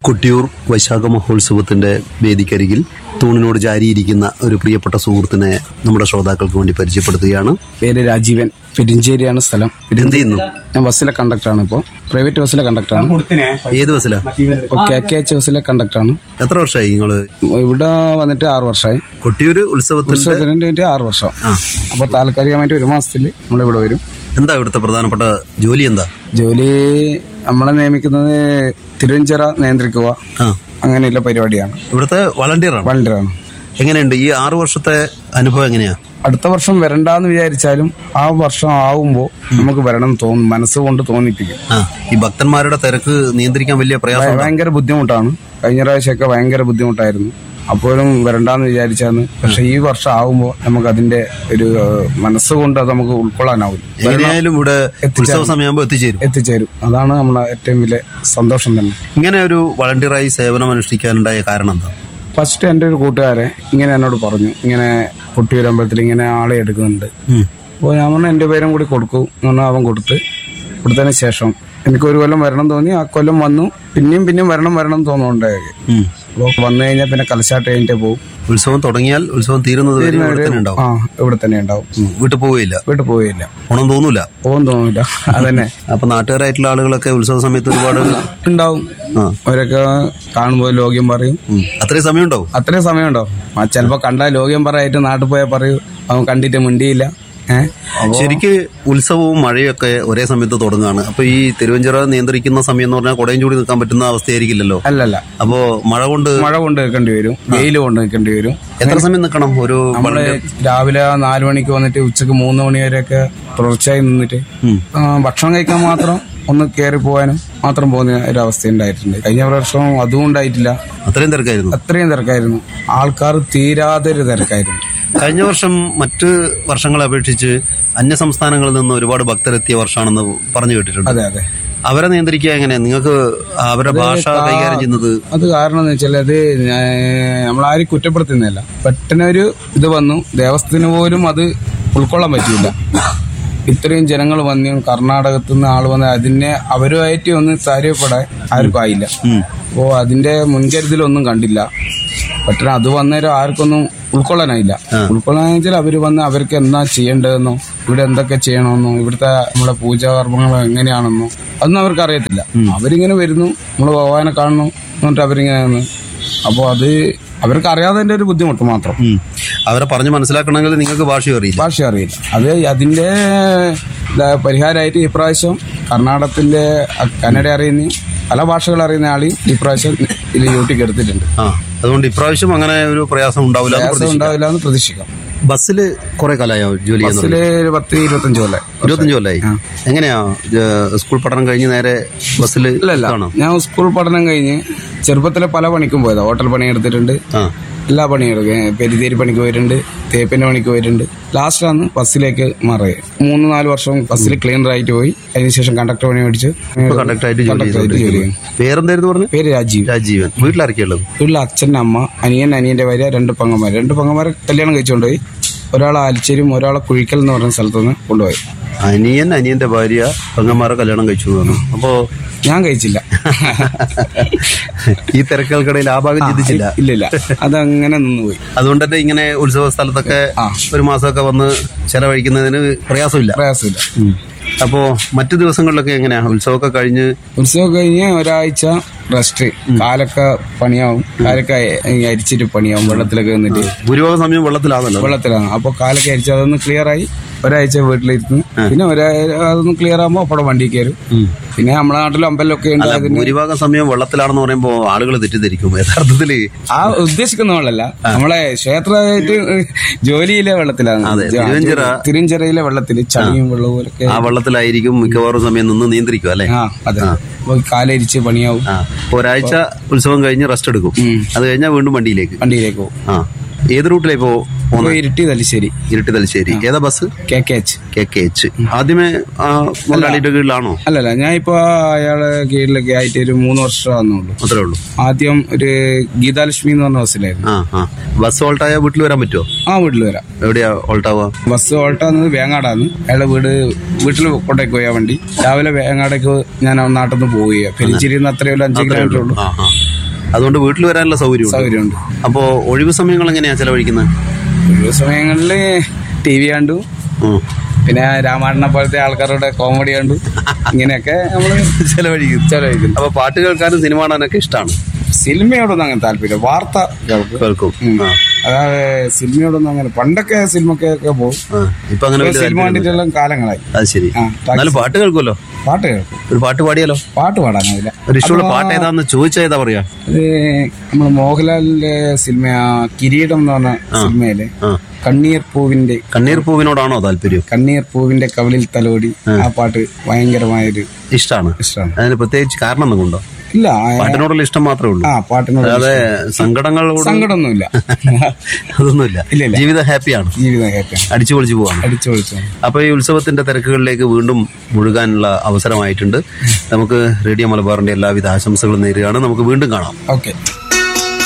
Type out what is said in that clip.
കൊട്ടിയൂർ വൈശാഖ മഹോത്സവത്തിന്റെ വേദിക്കരികിൽ തൂണിനോട് ജാരിയിരിക്കുന്ന ഒരു പ്രിയപ്പെട്ട സുഹൃത്തിനെ നമ്മുടെ ശ്രോതാക്കൾക്ക് വേണ്ടി പരിചയപ്പെടുത്തുകയാണ് പേര് രാജീവൻ പെരിഞ്ചേരിയാണ് സ്ഥലം എന്ത് ചെയ്യുന്നു ഞാൻ ബസ്സിലെ കണ്ടക്ടറാണ് ഇപ്പോൾ പ്രൈവറ്റ് ബസ്സിലെ കണ്ടക്ടറാണ് ഏത് ബസ്സിലാ ഇപ്പോൾ കെ കെ എച്ച് ബസ്സിലെ കണ്ടക്ടറാണ് എത്ര വർഷമായി നിങ്ങള് ഇവിടെ വന്നിട്ട് ആറ് വർഷമായി കൊട്ടിയൂര് ഉത്സവത്തിന്റെ ഉത്സവത്തിന് വേണ്ടി ആറ് വർഷം ആ അപ്പോൾ താൽക്കാലികമായിട്ട് ഒരു മാസത്തിൽ നമ്മളിവിടെ വരും എന്താ ഇവിടുത്തെ പ്രധാനപ്പെട്ട ജോലി എന്താ ജോലി നമ്മളെ നിയമിക്കുന്നത് തിരുവഞ്ചിറ നിയന്ത്രിക്കുക ആ അങ്ങനെയുള്ള പരിപാടിയാണ് ഇവിടുത്തെ വളണ്ടിയറാണ് വളണ്ടിയറാണ് എങ്ങനെയുണ്ട് ഈ ആറു വർഷത്തെ അനുഭവം എങ്ങനെയാ അടുത്ത വർഷം വരണ്ടാന്ന് വിചാരിച്ചാലും ആ വർഷം ആവുമ്പോൾ നമുക്ക് വരണം എന്ന് തോന്നും മനസ്സുകൊണ്ട് തോന്നിപ്പിക്കും ആ ഈ ഭക്തന്മാരുടെ തിരക്ക് നിയന്ത്രിക്കാൻ വലിയ പ്രയാസം ഭയങ്കര ബുദ്ധിമുട്ടാണ് കഴിഞ്ഞ പ്രാവശ്യമൊക്കെ ഭയങ്കര ബുദ്ധിമുട്ടായിരുന്നു അപ്പോഴും വരണ്ടാന്ന് വിചാരിച്ചാന്ന് പക്ഷെ ഈ വർഷം ആവുമ്പോൾ നമുക്ക് അതിന്റെ ഒരു ഏഹ്, മനസ്സുകൊണ്ട് അത് നമുക്ക് ഉൾക്കൊള്ളാനാവും എങ്ങനെയായാലും ഇവിടെ ഉത്സവ സമയമാകുമ്പോൾ എത്തിച്ചേരും എത്തിച്ചേരും അതാണ് നമ്മളെ ഏറ്റവും വലിയ സന്തോഷം തന്നെ ഇങ്ങനെ ഒരു വളണ്ടിയറായി സേവനം അനുഷ്ഠിക്കാനുണ്ടായ കാരണം എന്താ ഫസ്റ്റ് എൻ്റെ ഒരു കൂട്ടുകാരെ ഇങ്ങനെ എന്നോട് പറഞ്ഞു ഇങ്ങനെ പൊട്ടിയൂരമ്പലത്തിൽ ഇങ്ങനെ ആളെ എടുക്കുന്നുണ്ട് ഉം. അപ്പോൾ ഞാൻ പറഞ്ഞു എൻ്റെ പേരും കൂടി കൊടുക്കും എന്ന് പറഞ്ഞാൽ അവൻ കൊടുത്ത് കൊടുത്തതിന് ശേഷം എനിക്ക് ഒരു കൊല്ലം വരണം തോന്നി ആ കൊല്ലം വന്നു പിന്നെയും പിന്നെയും വരണം വരണം എന്ന് തോന്നുന്നുണ്ടായി ഉം. അപ്പോൾ വന്നു കഴിഞ്ഞാൽ പിന്നെ കലശാട്ട് കഴിഞ്ഞിട്ട് പോകും ഉത്സവം തുടങ്ങിയാൽ ഉത്സവം തീരുന്നത് വരെ ഇവിടെ തന്നെ ഉണ്ടാവും ആ ഇവിടെ തന്നെ ഉണ്ടാവും ഉം. വീട്ടിൽ പോവുകയില്ല വീട്ടിൽ പോവുകയില്ല ഓണം തോന്നൂല പോകാൻ തോന്നില്ല അതന്നെ അപ്പൊ നാട്ടുകാരായിട്ടുള്ള ആളുകളൊക്കെ ഉത്സവ സമയത്ത് ഒരുപാട് ഉണ്ടാവും ആ അവരൊക്കെ കാണുമ്പോൾ ലോഗ്യം പറയും ഉം. അത്രയും സമയം ഉണ്ടാവും അത്രയും സമയമുണ്ടോ ആ ചിലപ്പോൾ കണ്ടാൽ ലോഗ്യം പറയായിട്ട് നാട്ടിൽ പോയാൽ പറയൂ അവൻ കണ്ടിട്ട് മിണ്ടിയില്ല ഏഹ് ശരിക്ക് ഉത്സവവും മഴയൊക്കെ ഒരേ സമയത്ത് തുടങ്ങുകയാണ് അപ്പൊ ഈ തിരുവഞ്ചിറ നിയന്ത്രിക്കുന്ന സമയം എന്ന് പറഞ്ഞാൽ കുടയും ചൂടി നിൽക്കാൻ പറ്റുന്ന അവസ്ഥയായിരിക്കില്ലല്ലോ അല്ലല്ല അപ്പോ മഴ കൊണ്ട് മഴ കൊണ്ട് നിൽക്കേണ്ടി വരും വെയിൽ കൊണ്ട് നിൽക്കേണ്ടി വരും എത്ര സമയം നിൽക്കണം ഒരു നമ്മള് രാവിലെ നാല് മണിക്ക് വന്നിട്ട് ഉച്ചക്ക് മൂന്ന് മണി വരെയൊക്കെ തുടർച്ചയായി നിന്നിട്ട് ഉം. ആ, ഭക്ഷണം കഴിക്കാൻ മാത്രം ഒന്ന് കയറി പോകാനും മാത്രം പോകുന്ന ഒരു അവസ്ഥ ഉണ്ടായിട്ടുണ്ട് കഴിഞ്ഞ വർഷം അതും ഉണ്ടായിട്ടില്ല അത്രയും തിരക്കായിരുന്നു അത്രയും തിരക്കായിരുന്നു ആൾക്കാർ തീരാതെ ഒരു തിരക്കായിരുന്നു കഴിഞ്ഞ വർഷം മറ്റ് വർഷങ്ങളെ അപേക്ഷിച്ച് അന്യ സംസ്ഥാനങ്ങളിൽ നിന്ന് ഒരുപാട് ഭക്തരെത്തിയ വർഷമാണെന്ന് പറഞ്ഞു കേട്ടിട്ടുണ്ട് അതെ അതെ അവരെ നിയന്ത്രിക്കുക എങ്ങനെ നിങ്ങൾക്ക് അവരുടെ ഭാഷ കൈകാര്യം ചെയ്യുന്നത് അത് കാരണം എന്ന് വെച്ചാൽ അത് ഞാ- നമ്മളാരും കുറ്റപ്പെടുത്തുന്നില്ല പെട്ടെന്നൊരു ഇത് വന്നു ദേവസ്ഥത്തിന് പോലും അത് ഉൾക്കൊള്ളാൻ പറ്റില്ല ഇത്രയും ജനങ്ങൾ വന്നു കർണാടകത്തിൽ നിന്ന് ആൾ വന്ന് അതിനെ അവരുമായിട്ട് ഒന്ന് താരപ്പെടാൻ ആർക്കും ആയില്ല അപ്പോൾ അതിന്റെ മുൻകരുതലൊന്നും കണ്ടില്ല പെട്ടെന്ന് അത് വന്നേരം ആർക്കൊന്നും ഉൾക്കൊള്ളാനായില്ല ഉൾക്കൊള്ളാന്ന് വെച്ചാൽ അവര് വന്ന് അവർക്ക് എന്താ ചെയ്യേണ്ടതെന്നോ ഇവിടെ എന്തൊക്കെ ചെയ്യണമെന്നോ ഇവിടുത്തെ നമ്മുടെ പൂജാകർമ്മങ്ങൾ എങ്ങനെയാണെന്നോ അതൊന്നും അവർക്ക് അറിയത്തില്ല അവരിങ്ങനെ വരുന്നു നമ്മൾ ഭഗവാനെ കാണുന്നു എന്നിട്ട് അവരിങ്ങനെ വന്ന് അപ്പോൾ അത് അവർക്ക് അറിയാതെ ഒരു ബുദ്ധിമുട്ട് മാത്രം ഉം. അവരെ പറഞ്ഞ് മനസ്സിലാക്കണമെങ്കിൽ നിങ്ങൾക്ക് ഭാഷ അറിയില്ല ഭാഷ അറിയില്ല അത് അതിന്റെ പരിഹാരമായിട്ട് ഇപ്രാവശ്യം കർണാടകത്തിന്റെ അ- കന്നഡ അറിയുന്ന പല ഭാഷകൾ അറിയുന്ന ആളെയും ഇപ്രാവശ്യം ഇതിൽ യൂട്ടിക്ക് എടുത്തിട്ടുണ്ട് ആ അതുകൊണ്ട് ഇപ്രാവശ്യം അങ്ങനെ ഒരു പ്രയാസം ഉണ്ടാവില്ല എന്ന് പ്രയാസം പ്രതീക്ഷിക്കാം. ഉണ്ടാവില്ല എന്ന് പ്രതീക്ഷിക്കാം ബസ്സിൽ കുറെ കാലമായോ ജോലി ചെയ്യുന്നത് ബസ്സില് ഒരു പത്ത് ഇരുപത്തഞ്ച് കൊല്ലം ഇരുപത്തഞ്ച് കൊല്ലായി എങ്ങനെയാ ഏ, സ്കൂൾ പഠനം കഴിഞ്ഞ് നേരെ ബസ്സിൽ ഇല്ലല്ല ആണോ ഞാൻ സ്കൂൾ പഠനം കഴിഞ്ഞ് ചെറുപ്പത്തിലെ പല പണിക്കും പോയതാ ഹോട്ടൽ പണി എടുത്തിട്ടുണ്ട് ആ എല്ലാ പണിയും എടുക്കും പെരിതേരി പണിക്ക് പോയിട്ടുണ്ട് തേപ്പിന്റെ പണിക്ക് പോയിട്ടുണ്ട് ലാസ്റ്റാണ് ബസ്സിലേക്ക് മാറിയത് മൂന്ന് നാല് വർഷം ബസ്സിൽ ക്ലീനർ ആയിട്ട് പോയി അതിനുശേഷം കണ്ടക്ടർ പണി മേടിച്ച് കണ്ടക്ടറായിട്ട് ജോലി കണ്ടക്ടറായിട്ട് ജോലി ചെയ്തു ചെയ്യും പേരെന്തായിരുന്നു പറഞ്ഞു പേര് രാജീവ് രാജീവൻ വീട്ടിലിറക്കിയുള്ളത് വീട്ടിൽ അച്ഛൻ അമ്മ അനിയൻ അനിയന്റെ ഭാര്യ രണ്ട് പങ്ങന്മാർ രണ്ട് പങ്ങന്മാരെ കല്യാണം കഴിച്ചുകൊണ്ടുപോയി ഒരാളെ ആലിച്ചേരിയും ഒരാളെ കുഴിക്കൽ എന്ന് പറഞ്ഞ സ്ഥലത്തുനിന്ന് കൊണ്ടുപോയി അനിയൻ അനിയന്റെ ഭാര്യ പെങ്ങന്മാരെ കല്യാണം കഴിച്ചു എന്ന് പറഞ്ഞു അപ്പോ ഞാൻ കഴിച്ചില്ല ഈ തിരക്കുകൾക്കിടയിൽ ആ ഭാഗം ചിന്തിച്ചില്ല ഇല്ലില്ല അതങ്ങനെ നിന്നുപോയി അതുകൊണ്ട് തന്നെ ഇങ്ങനെ ഉത്സവ സ്ഥലത്തൊക്കെ ആ. ഒരു മാസമൊക്കെ വന്ന് ചെലവഴിക്കുന്നതിന് പ്രയാസമില്ല പ്രയാസമില്ല അപ്പോ മറ്റു ദിവസങ്ങളിലൊക്കെ എങ്ങനെയാ ഉത്സവമൊക്കെ കഴിഞ്ഞ് ഉത്സവം കഴിഞ്ഞ് ഒരാഴ്ച റെസ്റ്റ് കാലൊക്കെ പണിയാവും കാലൊക്കെ അരിച്ചിട്ട് പണിയാവും വെള്ളത്തിലൊക്കെ നിന്നിട്ട് ഭൂരിഭാഗം സമയം വെള്ളത്തിലാണല്ലോ വെള്ളത്തിലാണ് അപ്പോൾ കാലൊക്കെ അരിച്ച് അതൊന്ന് ക്ലിയർ ആയി ഒരാഴ്ച വീട്ടിലിരുന്ന് പിന്നെ ഒരാ അതൊന്ന് ക്ലിയർ ആകുമ്പോൾ അപ്പോൾ വണ്ടി കയറും പിന്നെ നമ്മുടെ നാട്ടിലും അമ്പലമൊക്കെ ഉണ്ട് അല്ല അതിന് ഭൂരിഭാഗം സമയം വെള്ളത്തിലാണെന്ന് പറയുമ്പോ ആളുകൾ തെറ്റിദ്ധരിക്കും യഥാർത്ഥത്തില് ആ ഉദ്ദേശിക്കുന്ന വെള്ളമല്ല നമ്മളെ ക്ഷേത്രമായിട്ട് ജോലിയിലെ വെള്ളത്തിലാണ് അതെ, തിരുവഞ്ചിറ- തിരുവഞ്ചിറയിലെ വെള്ളത്തിൽ ചളിയും വെള്ളവും ഒക്കെ ആ വെള്ളത്തിലായിരിക്കും മിക്കവാറും സമയം നിന്ന് നിയന്ത്രിക്കും അല്ലെ ആ അതെ അപ്പോൾ കാലരിച്ച് പണിയാവും ആ അപ്പൊ ഒരാഴ്ച ഉത്സവം കഴിഞ്ഞ് റെസ്റ്റ് എടുക്കും ഉം. അത് കഴിഞ്ഞാൽ വീണ്ടും വണ്ടിയിലേക്ക് വണ്ടിയിലേക്ക് പോകും ആ ഏത് റൂട്ടിലേക്ക് പോ അപ്പോൾ ഇരുട്ടി തലശ്ശേരി ഇരുട്ടി തലശ്ശേരി ഏതാ bus K K H K K H ആദ്യമേ ആ മുതലാളിയുടെ കീഴിലാണോ അല്ലല്ല ഞാൻ ഇപ്പൊ അയാളെ കീഴിലൊക്കെ ആയിട്ട് ഒരു മൂന്ന് വർഷം ആണെന്നുള്ളൂ അത്രേ ഉള്ളൂ ആദ്യം ഒരു ഗീതാലക്ഷ്മി എന്ന് പറഞ്ഞ ബസ്സിലായിരുന്നു ആ ആ ബസ് ഓൾട്ടായ വീട്ടിൽ വരാൻ പറ്റുമോ ആ വീട്ടിൽ വരാം എവിടെയാ ഓൾട്ടാവുക ബസ് ഓട്ടാന്നത് വേങ്ങാടാന്ന് അയാളെ വീട് വീട്ടിൽ കൊണ്ടേക്ക് പോയാ വണ്ടി രാവിലെ വേങ്ങാടേക്ക് ഞാൻ നാട്ടിൽ നിന്ന് പോവുകയാണ് പെരിഞ്ചേരിയിൽ നിന്ന് അത്രയും ഒരു അഞ്ച് കിലോമീറ്റർ ഉള്ളൂ ആ ആ അതുകൊണ്ട് വീട്ടിൽ വരാനുള്ള സൗകര്യം സൗകര്യമുണ്ട് അപ്പോ ഒഴിവ് സമയങ്ങൾ എങ്ങനെയാ ചെലവഴിക്കുന്നത് ഒഴിവ് സമയങ്ങളിൽ ടി വി കണ്ടു ഉം. പിന്നെ രാമായണനെ പോലത്തെ ആൾക്കാരുടെ കോമഡി കണ്ടു ഇങ്ങനെയൊക്കെ നമ്മൾ ചെലവഴിക്കും ചെലവഴിക്കുന്നു അപ്പൊ പാട്ട് കേൾക്കാനും സിനിമ കാണാനൊക്കെ ഇഷ്ടമാണ് സിനിമയോടൊന്നും അങ്ങനെ താല്പര്യം വാർത്ത കേൾക്കും കേൾക്കും ഉം. ആ. അതായത് സിനിമയോടൊന്നും അങ്ങനെ പണ്ടൊക്കെ സിനിമക്കൊക്കെ പോകും ആ. ഇപ്പൊ അങ്ങനെ വലിയ സിനിമ താല്പര്യം കണ്ടിട്ടെല്ലാം കാലങ്ങളായി അത് ശരി ആ, എന്നാലും പാട്ട് കേൾക്കുമല്ലോ പാട്ട് കേൾക്കും ഒരു പാട്ട് പാടിയാലോ പാട്ട് പാടാനാവില്ല ഒരു ഇഷ്ടമുള്ള പാട്ട് ഏതാന്ന് ചോദിച്ചാ ഏതാ പറയാ അത് നമ്മൾ മോഹൻലാലിന്റെ സിനിമ ആ കിരീടം എന്ന് പറഞ്ഞ സിനിമയിലെ ആ കണ്ണീർ പൂവിന്റെ കണ്ണീർ പൂവിനോടാണോ താല്പര്യം കണ്ണീർ പൂവിന്റെ കവലിൽ തലോടി ആ പാട്ട് ഭയങ്കരമായൊരു ഇഷ്ടമാണ് ഇഷ്ടമാണ് അതിന് പ്രത്യേകിച്ച് കാരണം ഒന്നും കൊണ്ടോ ഇല്ല ആ- പാട്ടിനോടുള്ള ഇഷ്ടം മാത്രമേ ഉള്ളൂ ആ പാട്ടിനോട് അല്ലാതെ സങ്കടങ്ങളോട് സങ്കടമൊന്നുമില്ല അതൊന്നുമില്ല ഇല്ല, ഇല്ല. ജീവിതം ഹാപ്പിയാണ് ജീവിതം കേൾക്കാൻ അടിച്ചു പൊളിച്ചു പോവാണ് അടിച്ചു പൊളിച്ചു അപ്പൊ ഈ ഉത്സവത്തിന്റെ തിരക്കുകളിലേക്ക് വീണ്ടും മുഴുകാനുള്ള അവസരമായിട്ടുണ്ട് നമുക്ക് റേഡിയോ മലബാറിന്റെ എല്ലാവിധ ആശംസകളും നേരുകയാണ് നമുക്ക് വീണ്ടും കാണാം ഓക്കെ